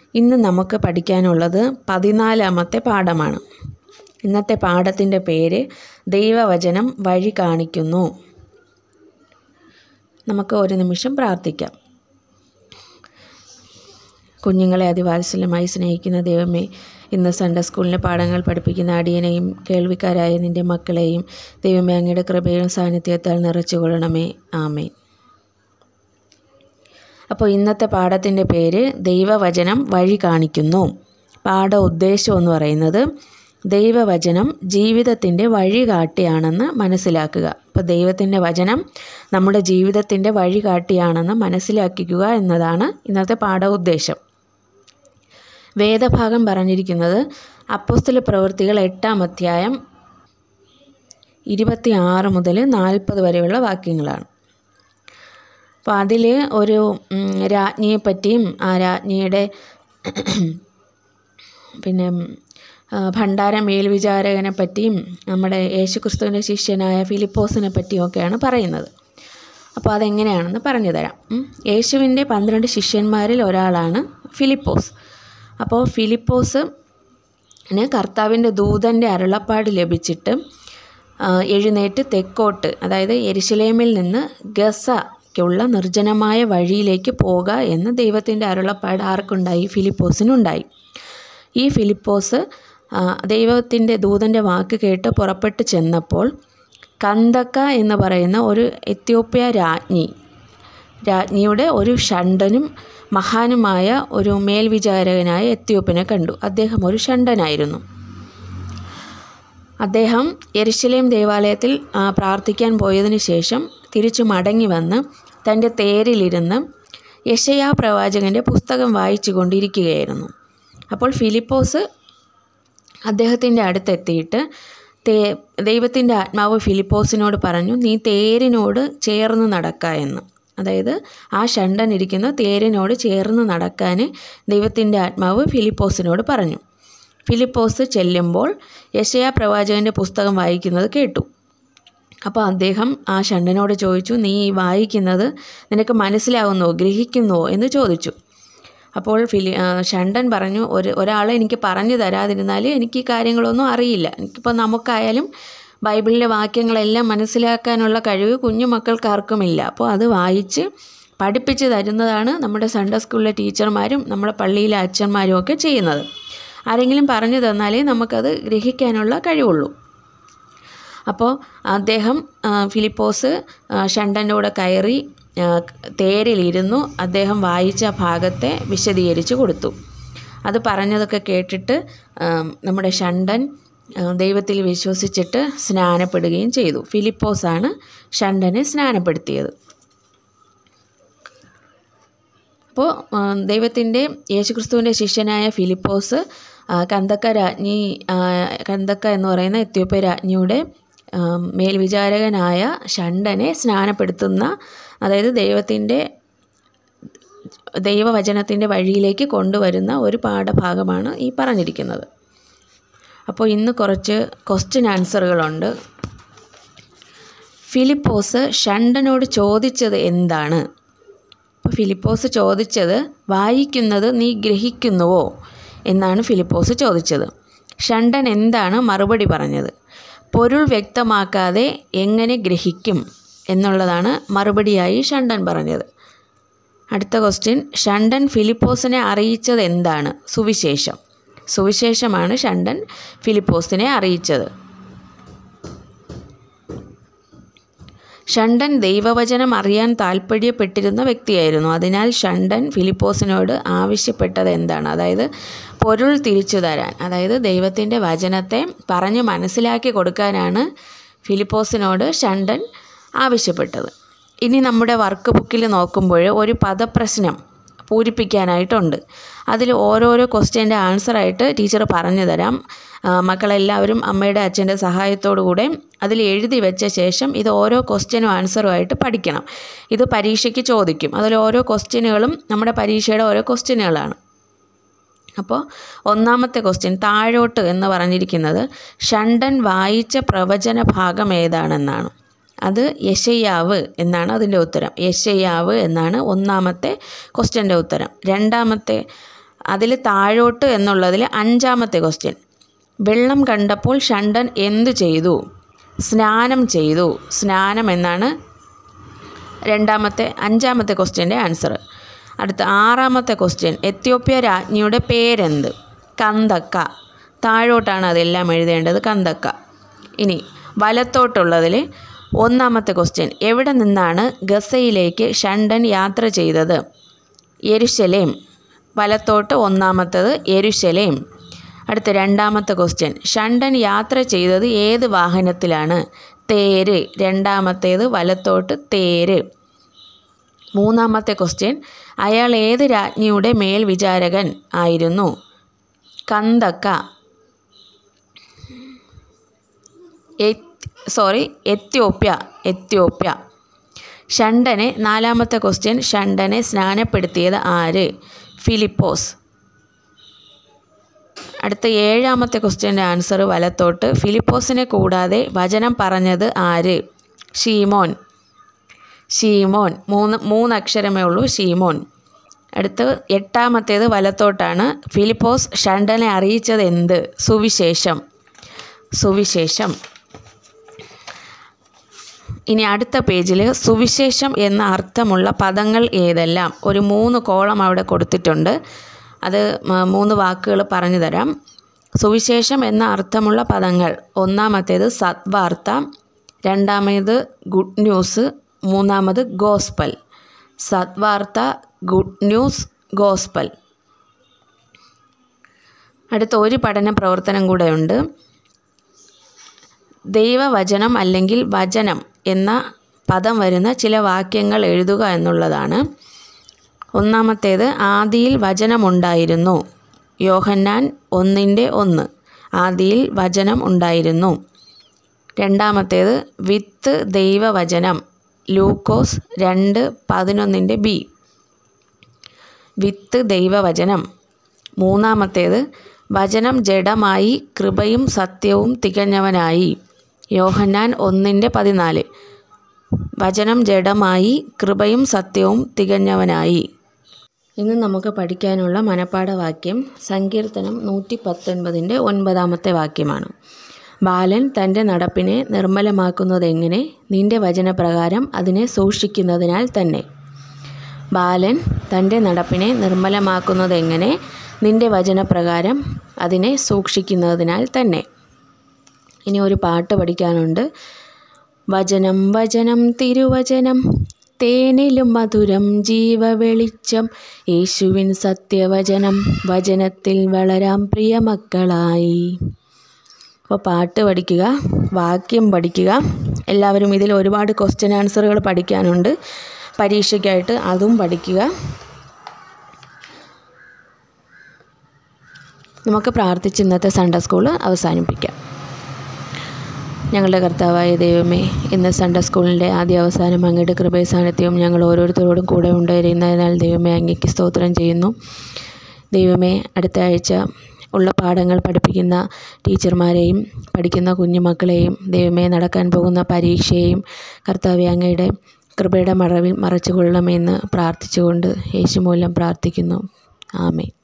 ഇന്ന് നമുക്ക് പഠിക്കാനുള്ളത് പതിനാലാമത്തെ പാഠമാണ് ഇന്നത്തെ പാഠത്തിൻ്റെ പേര് ദൈവവചനം വഴി കാണിക്കുന്നു നമുക്ക് ഒരു നിമിഷം പ്രാർത്ഥിക്കാം കുഞ്ഞുങ്ങളെ അതിവാത്സല്യമായി സ്നേഹിക്കുന്ന ദൈവമേ ഇന്ന് സൺഡേ സ്കൂളിലെ പാഠങ്ങൾ പഠിപ്പിക്കുന്ന അടിയനെയും കേൾവിക്കാരായ നിൻ്റെ മക്കളെയും ദൈവമേ അങ്ങയുടെ കൃപയും സാന്നിധ്യത്താൽ നിറച്ചുകൊള്ളണമേ ആമേ അപ്പോൾ ഇന്നത്തെ പാഠത്തിൻ്റെ പേര് ദൈവവചനം വഴി കാണിക്കുന്നു പാഠ ഉദ്ദേശം എന്ന് പറയുന്നത് ദൈവവചനം ജീവിതത്തിൻ്റെ വഴികാട്ടിയാണെന്ന് മനസ്സിലാക്കുക അപ്പോൾ ദൈവത്തിൻ്റെ വചനം നമ്മുടെ ജീവിതത്തിൻ്റെ വഴികാട്ടിയാണെന്ന് മനസ്സിലാക്കിക്കുക എന്നതാണ് ഇന്നത്തെ പാഠ ഉദ്ദേശം വേദഭാഗം പറഞ്ഞിരിക്കുന്നത് അപ്പോസ്തല പ്രവൃത്തികൾ എട്ടാം അധ്യായം ഇരുപത്തി ആറ് മുതൽ നാൽപ്പത് വരെയുള്ള വാക്യങ്ങളാണ് അപ്പോൾ അതിൽ ഒരു രാജ്ഞിയെ പറ്റിയും ആ രാജ്ഞിയുടെ പിന്നെ ഭണ്ഡാര മേൽവിചാരകനെ പറ്റിയും നമ്മുടെ യേശുക്രിസ്തുവിൻ്റെ ശിഷ്യനായ ഫിലിപ്പോസിനെ പറ്റിയൊക്കെയാണ് പറയുന്നത് അപ്പോൾ അതെങ്ങനെയാണെന്ന് പറഞ്ഞു തരാം യേശുവിൻ്റെ പന്ത്രണ്ട് ശിഷ്യന്മാരിൽ ഒരാളാണ് ഫിലിപ്പോസ് അപ്പോൾ ഫിലിപ്പോസിന് കർത്താവിൻ്റെ ദൂതൻ്റെ അരുളപ്പാട് ലഭിച്ചിട്ട് എഴുന്നേറ്റ് തെക്കോട്ട് അതായത് എരിശിലേമിൽ നിന്ന് ഗസയ്ക്കുള്ള നിർജ്ജനമായ വഴിയിലേക്ക് പോകുക എന്ന് ദൈവത്തിൻ്റെ അരുളപ്പാട് ആർക്കുണ്ടായി ഫിലിപ്പോസിനുണ്ടായി ഈ ഫിലിപ്പോസ് ദൈവത്തിൻ്റെ ദൂതൻ്റെ വാക്ക് കേട്ട് പുറപ്പെട്ട് ചെന്നപ്പോൾ കന്തക്ക എന്ന് പറയുന്ന ഒരു എത്യോപ്യ രാജ്ഞി രാജ്ഞിയുടെ ഒരു ഷണ്ടനും മഹാനുമായ ഒരു മേൽവിചാരകനായ എത്യോപ്യനെ കണ്ടു അദ്ദേഹം ഒരു ഷണ്ടനായിരുന്നു അദ്ദേഹം എരിശിലേം ദേവാലയത്തിൽ പ്രാർത്ഥിക്കാൻ പോയതിനു ശേഷം തിരിച്ചു മടങ്ങി വന്ന് തൻ്റെ തേരിലിരുന്ന് യശയാ പ്രവാചകൻ്റെ പുസ്തകം വായിച്ചു കൊണ്ടിരിക്കുകയായിരുന്നു അപ്പോൾ ഫിലിപ്പോസ് അദ്ദേഹത്തിൻ്റെ അടുത്തെത്തിയിട്ട് തേ ദൈവത്തിൻ്റെ ആത്മാവ് ഫിലിപ്പോസിനോട് പറഞ്ഞു നീ തേരിനോട് ചേർന്ന് നടക്ക എന്ന് അതായത് ആ ഷണ്ടൻ ഇരിക്കുന്ന തേരിനോട് ചേർന്ന് നടക്കാൻ ദൈവത്തിൻ്റെ ആത്മാവ് ഫിലിപ്പോസിനോട് പറഞ്ഞു ഫിലിപ്പോസ് ചെല്ലുമ്പോൾ യശയ പ്രവാചകൻ്റെ പുസ്തകം വായിക്കുന്നത് കേട്ടു അപ്പോൾ അദ്ദേഹം ആ ഷണ്ടനോട് ചോദിച്ചു നീ വായിക്കുന്നത് നിനക്ക് മനസ്സിലാവുന്നുവോ ഗ്രഹിക്കുന്നുവോ എന്ന് ചോദിച്ചു അപ്പോൾ ഫിലി ഷണ്ടൻ പറഞ്ഞു ഒരു ഒരാളെ എനിക്ക് പറഞ്ഞു തരാതിരുന്നാൽ എനിക്ക് ഈ കാര്യങ്ങളൊന്നും അറിയില്ല എനിക്കിപ്പോൾ നമുക്കായാലും ബൈബിളിലെ വാക്യങ്ങളെല്ലാം മനസ്സിലാക്കാനുള്ള കഴിവ് കുഞ്ഞു മക്കൾക്കാർക്കുമില്ല അപ്പോൾ അത് വായിച്ച് പഠിപ്പിച്ച് തരുന്നതാണ് നമ്മുടെ സൺഡേ സ്കൂളിലെ ടീച്ചർമാരും നമ്മുടെ പള്ളിയിലെ അച്ഛന്മാരും ഒക്കെ ചെയ്യുന്നത് ആരെങ്കിലും പറഞ്ഞു തന്നാലേ നമുക്കത് ഗ്രഹിക്കാനുള്ള കഴിവുള്ളൂ അപ്പോൾ അദ്ദേഹം ഫിലിപ്പോസ് ഷണ്ടൻ്റെ കൂടെ കയറി തേരിലിരുന്നു അദ്ദേഹം വായിച്ച ഭാഗത്തെ വിശദീകരിച്ച് കൊടുത്തു അത് പറഞ്ഞതൊക്കെ കേട്ടിട്ട് നമ്മുടെ ഷണ്ടൻ ദൈവത്തിൽ വിശ്വസിച്ചിട്ട് സ്നാനപ്പെടുകയും ചെയ്തു ഫിലിപ്പോസാണ് ഷണ്ടനെ സ്നാനപ്പെടുത്തിയത് അപ്പോൾ ദൈവത്തിൻ്റെ യേശുക്രിസ്തുവിൻ്റെ ശിഷ്യനായ ഫിലിപ്പോസ് കന്തക്ക രാജ്ഞി കന്തക്ക എന്ന് പറയുന്ന എത്യോപ്യ രാജ്ഞിയുടെ മേൽവിചാരകനായ ഷണ്ടനെ സ്നാനപ്പെടുത്തുന്ന അതായത് ദൈവത്തിൻ്റെ ദൈവവചനത്തിൻ്റെ വഴിയിലേക്ക് കൊണ്ടുവരുന്ന ഒരു പാഠഭാഗമാണ് ഈ പറഞ്ഞിരിക്കുന്നത് അപ്പോൾ ഇന്ന് കുറച്ച് ക്വസ്റ്റ്യൻ ആൻസറുകളുണ്ട് ഫിലിപ്പോസ് ഷണ്ടനോട് ചോദിച്ചത് എന്താണ് അപ്പോൾ ഫിലിപ്പോസ് ചോദിച്ചത് വായിക്കുന്നത് നീ ഗ്രഹിക്കുന്നുവോ എന്നാണ് ഫിലിപ്പോസ് ചോദിച്ചത് ഷണ്ടൻ എന്താണ് മറുപടി പറഞ്ഞത് പൊരുൾ വ്യക്തമാക്കാതെ എങ്ങനെ ഗ്രഹിക്കും എന്നുള്ളതാണ് മറുപടിയായി ഷണ്ടൻ പറഞ്ഞത് അടുത്ത ക്വസ്റ്റ്യൻ ഷണ്ടൻ ഫിലിപ്പോസിനെ അറിയിച്ചത് എന്താണ് സുവിശേഷം സുവിശേഷമാണ് ഷണ്ടൻ ഫിലിപ്പോസിനെ അറിയിച്ചത് ഷണ്ടൻ ദൈവവചനം അറിയാൻ താല്പര്യപ്പെട്ടിരുന്ന വ്യക്തിയായിരുന്നു അതിനാൽ ഷണ്ടൻ ഫിലിപ്പോസിനോട് ആവശ്യപ്പെട്ടത് എന്താണ് അതായത് പൊരുൾ തിരിച്ചു തരാൻ അതായത് ദൈവത്തിൻ്റെ വചനത്തെ പറഞ്ഞ് മനസ്സിലാക്കി കൊടുക്കാനാണ് ഫിലിപ്പോസിനോട് ഷണ്ടൻ ആവശ്യപ്പെട്ടത് ഇനി നമ്മുടെ വർക്ക് ബുക്കിൽ നോക്കുമ്പോൾ ഒരു പദപ്രശ്നം പൂരിപ്പിക്കാനായിട്ടുണ്ട് അതിൽ ഓരോരോ ക്വസ്റ്റ്യൻ്റെ ആൻസറായിട്ട് ടീച്ചർ പറഞ്ഞു തരാം മക്കളെല്ലാവരും അമ്മയുടെ അച്ഛൻ്റെ സഹായത്തോടു കൂടെ അതിൽ എഴുതി വെച്ച ശേഷം ഇത് ഓരോ ക്വസ്റ്റ്യനും ആൻസറുമായിട്ട് പഠിക്കണം ഇത് പരീക്ഷയ്ക്ക് ചോദിക്കും അതിൽ ഓരോ ക്വസ്റ്റ്യനുകളും നമ്മുടെ പരീക്ഷയുടെ ഓരോ ക്വസ്റ്റ്യനുകളാണ് അപ്പോൾ ഒന്നാമത്തെ ക്വസ്റ്റ്യൻ താഴോട്ട് എന്ന് പറഞ്ഞിരിക്കുന്നത് ഷണ്ടൻ വായിച്ച പ്രവചന ഭാഗം ഏതാണെന്നാണ് അത് യശയ്യാവ് എന്നാണ് അതിൻ്റെ ഉത്തരം യശയ്യാവ് എന്നാണ് ഒന്നാമത്തെ ക്വസ്റ്റ്യൻ്റെ ഉത്തരം രണ്ടാമത്തെ അതിൽ താഴോട്ട് എന്നുള്ളതിൽ അഞ്ചാമത്തെ ക്വസ്റ്റ്യൻ വെള്ളം കണ്ടപ്പോൾ ഷണ്ടൻ എന്തു ചെയ്തു സ്നാനം ചെയ്തു സ്നാനം എന്നാണ് രണ്ടാമത്തെ അഞ്ചാമത്തെ ക്വസ്റ്റ്യൻ്റെ ആൻസർ അടുത്ത ആറാമത്തെ ക്വസ്റ്റ്യൻ എത്യോപ്യ രാജ്ഞിയുടെ പേരെന്ത് കന്തക്ക താഴോട്ടാണ് അതെല്ലാം എഴുതേണ്ടത് കന്തക്ക ഇനി വലത്തോട്ടുള്ളതിൽ ഒന്നാമത്തെ ക്വസ്റ്റ്യൻ എവിടെ നിന്നാണ് ഗസയിലേക്ക് ഷണ്ടൻ യാത്ര ചെയ്തത് യെരുശലേം വലത്തോട്ട് ഒന്നാമത്തത് യെരുശലേം അടുത്ത രണ്ടാമത്തെ ക്വസ്റ്റ്യൻ ഷണ്ടൻ യാത്ര ചെയ്തത് ഏത് വാഹനത്തിലാണ് തേര് രണ്ടാമത്തേത് വലത്തോട്ട് തേര് മൂന്നാമത്തെ ക്വസ്റ്റ്യൻ അയാൾ ഏത് രാജ്ഞിയുടെ മേൽവിചാരകൻ ആയിരുന്നു കന്തക്ക സോറി എത്യോപ്യ എത്യോപ്യ ഷണ്ടനെ നാലാമത്തെ ക്വസ്റ്റ്യൻ ഷണ്ടനെ സ്നാനപ്പെടുത്തിയത് ആര് ഫിലിപ്പോസ് അടുത്ത ഏഴാമത്തെ ക്വസ്റ്റ്യൻ്റെ ആൻസർ വലത്തോട്ട് ഫിലിപ്പോസിനെ കൂടാതെ വചനം പറഞ്ഞത് ആര് ഷീമോൻ ഷീമോൻ മൂന്ന് മൂന്ന് അക്ഷരമേ ഉള്ളൂ ഷീമോൻ അടുത്ത് എട്ടാമത്തേത് വലത്തോട്ടാണ് ഫിലിപ്പോസ് ഷണ്ടനെ അറിയിച്ചത് എന്ത് സുവിശേഷം സുവിശേഷം ഇനി അടുത്ത പേജിൽ സുവിശേഷം എന്ന അർത്ഥമുള്ള പദങ്ങൾ ഏതെല്ലാം ഒരു മൂന്ന് കോളം അവിടെ കൊടുത്തിട്ടുണ്ട് അത് മൂന്ന് വാക്കുകൾ പറഞ്ഞു തരാം സുവിശേഷം എന്ന അർത്ഥമുള്ള പദങ്ങൾ ഒന്നാമത്തേത് സദ്വാർത്ത രണ്ടാമത് ഗുഡ് ന്യൂസ് മൂന്നാമത് ഗോസ്പൽ സദ്വാർത്ത ഗുഡ് ന്യൂസ് ഗോസ്പൽ അടുത്ത ഒരു പഠന പ്രവർത്തനം കൂടെ ഉണ്ട് ദൈവവചനം അല്ലെങ്കിൽ വചനം എന്ന പദം വരുന്ന ചില വാക്യങ്ങൾ എഴുതുക എന്നുള്ളതാണ് ഒന്നാമത്തേത് ആദിയിൽ വചനമുണ്ടായിരുന്നു യോഹന്നാൻ ഒന്നിൻ്റെ ഒന്ന് ആദിയിൽ വചനം ഉണ്ടായിരുന്നു രണ്ടാമത്തേത് വിത്ത് ദൈവവചനം ലൂക്കോസ് രണ്ട് പതിനൊന്നിൻ്റെ ബി വിത്ത് ദൈവവചനം മൂന്നാമത്തേത് വചനം ജഡമായി കൃപയും സത്യവും തികഞ്ഞവനായി യോഹന്നാൻ ഒന്നിൻ്റെ പതിനാല് വചനം ജഡമായി കൃപയും സത്യവും തികഞ്ഞവനായി ഇന്ന് നമുക്ക് പഠിക്കാനുള്ള മനപ്പാഠവാക്യം സങ്കീർത്തനം നൂറ്റി പത്തൊൻപതിൻ്റെ ഒൻപതാമത്തെ വാക്യമാണ് ബാലൻ തൻ്റെ നടപ്പിനെ നിർമ്മലമാക്കുന്നതെങ്ങനെ നിന്റെ വചനപ്രകാരം അതിനെ സൂക്ഷിക്കുന്നതിനാൽ തന്നെ ബാലൻ തൻ്റെ നടപ്പിനെ നിർമ്മലമാക്കുന്നതെങ്ങനെ നിന്റെ വചനപ്രകാരം അതിനെ സൂക്ഷിക്കുന്നതിനാൽ തന്നെ ഇനി ഒരു പാട്ട് പഠിക്കാനുണ്ട് വചനം വചനം തിരുവചനം തേനിലും മധുരം ജീവവെളിച്ചം യേശുവിൻ സത്യവചനം വചനത്തിൽ വളരാം പ്രിയമക്കളായി അപ്പോൾ പാട്ട് പഠിക്കുക വാക്യം പഠിക്കുക എല്ലാവരും ഇതിൽ ഒരുപാട് ക്വസ്റ്റ്യൻ ആൻസറുകൾ പഠിക്കാനുണ്ട് പരീക്ഷയ്ക്കായിട്ട് അതും പഠിക്കുക നമുക്ക് പ്രാർത്ഥിച്ച് ഇന്നത്തെ സൺഡേ സ്കൂൾ അവസാനിപ്പിക്കാം ഞങ്ങളുടെ കർത്താവായ ദൈവമേ ഇന്ന് സൺഡേ സ്കൂളിൻ്റെ ആദ്യ അവസാനം അങ്ങയുടെ കൃപയ സാന്നിധ്യവും ഞങ്ങൾ ഓരോരുത്തരോടും കൂടെ ഉണ്ടായിരുന്നതിനാൽ ദൈവമേ അങ്ങയ്ക്ക് സ്തോത്രം ചെയ്യുന്നു ദൈവമേ അടുത്ത ആഴ്ച ഉള്ള പാഠങ്ങൾ പഠിപ്പിക്കുന്ന ടീച്ചർമാരെയും പഠിക്കുന്ന കുഞ്ഞുമക്കളെയും ദൈവമേ നടക്കാൻ പോകുന്ന പരീക്ഷയെയും കർത്താവെ അങ്ങയുടെ കൃപയുടെ മറവിൽ മറച്ചു കൊള്ളണമെന്ന് പ്രാർത്ഥിച്ചുകൊണ്ട് യേശു മൂലം പ്രാർത്ഥിക്കുന്നു ആമേ